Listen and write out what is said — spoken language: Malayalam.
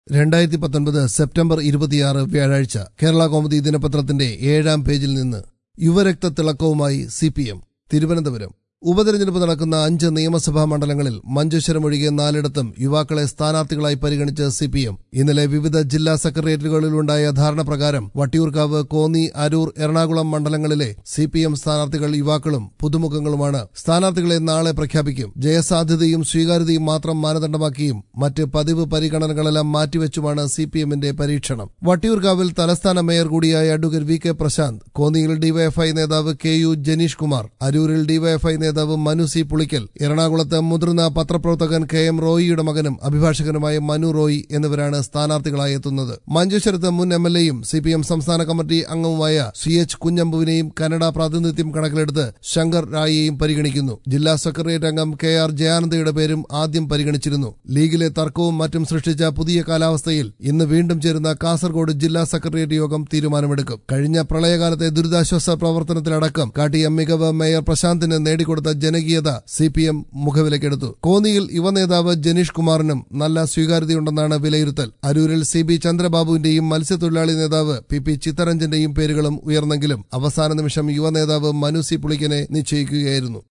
രണ്ടായിരത്തി പത്തൊൻപത് സെപ്റ്റംബർ ഇരുപത്തിയാറ് വ്യാഴാഴ്ച കേരള കൗമുദി ദിനപത്രത്തിന്റെ ഏഴാം പേജിൽ നിന്ന് യുവരക്ത തിളക്കവുമായി സി പി എം തിരുവനന്തപുരം ഉപതെരഞ്ഞെടുപ്പ് നടക്കുന്ന അഞ്ച് നിയമസഭാ മണ്ഡലങ്ങളിൽ മഞ്ചേശ്വരം ഒഴികെ നാലിടത്തും യുവാക്കളെ സ്ഥാനാർത്ഥികളായി പരിഗണിച്ച് സി പി എം ഇന്നലെ വിവിധ ജില്ലാ സെക്രട്ടേറിയറ്റുകളിലുണ്ടായ ധാരണ പ്രകാരം വട്ടിയൂർക്കാവ് കോന്നി അരൂർ എറണാകുളം മണ്ഡലങ്ങളിലെ സി പി എം സ്ഥാനാർത്ഥികൾ യുവാക്കളും പുതുമുഖങ്ങളുമാണ് സ്ഥാനാർത്ഥികളെ നാളെ പ്രഖ്യാപിക്കും ജയസാധ്യതയും സ്വീകാര്യതയും മാത്രം മാനദണ്ഡമാക്കിയും മറ്റ് പതിവ് പരിഗണനകളെല്ലാം മാറ്റിവെച്ചുമാണ് സി പി എമ്മിന്റെ പരീക്ഷണം വട്ടിയൂർക്കാവിൽ തലസ്ഥാന മേയർ കൂടിയായ അഡ്വക്കേറ്റ് വി കെ പ്രശാന്ത് കോന്നിയിൽ ഡിവൈഎഫ്ഐ നേതാവ് കെ യു ജനീഷ് കുമാർ അരൂരിൽ ഡിവൈഎഫ്ഐ നേതാവ് മനു സി പുളിക്കൽ എറണാകുളത്ത് മുതിർന്ന പത്രപ്രവർത്തകൻ കെ എം റോയിയുടെ മകനും അഭിഭാഷകനുമായ മനു റോയി എന്നിവരാണ് സ്ഥാനാർത്ഥികളായി എത്തുന്നത് മഞ്ചേശ്വരത്ത് മുൻ എം എൽ എയും സി പി എം സംസ്ഥാന കമ്മിറ്റി അംഗവുമായ സി എച്ച് കുഞ്ഞമ്പുവിനെയും കന്നഡ പ്രാതിനിധ്യം കണക്കിലെടുത്ത് ശങ്കർ റായിയെയും പരിഗണിക്കുന്നു ജില്ലാ സെക്രട്ടേറിയറ്റ് അംഗം കെ ആർ ജയാനന്ദയുടെ പേരും ആദ്യം പരിഗണിച്ചിരുന്നു ലീഗിലെ തർക്കവും മറ്റും സൃഷ്ടിച്ച പുതിയ കാലാവസ്ഥയിൽ ഇന്ന് വീണ്ടും ചേരുന്ന കാസർഗോഡ് ജില്ലാ സെക്രട്ടേറിയറ്റ് യോഗം തീരുമാനമെടുക്കും കഴിഞ്ഞ പ്രളയകാലത്തെ ദുരിതാശ്വാസ പ്രവർത്തനത്തിലടക്കം കാട്ടിയ മികവ് മേയർ പ്രശാന്തിന് നേടിക്കൊടുത്ത ജനകീയത സി പി എം മുഖവിലക്കെടുത്തു കോന്നിയിൽ യുവനേതാവ് ജനീഷ് കുമാറിനും നല്ല സ്വീകാര്യതയുണ്ടെന്നാണ് വിലയിരുത്തൽ അരൂരിൽ സി ബി ചന്ദ്രബാബുവിന്റെയും മത്സ്യത്തൊഴിലാളി നേതാവ് പി പി ചിത്തരഞ്ജന്റെയും പേരുകളും ഉയർന്നെങ്കിലും അവസാന നിമിഷം യുവനേതാവ് മനു സി പുളിക്കനെ നിശ്ചയിക്കുകയായിരുന്നു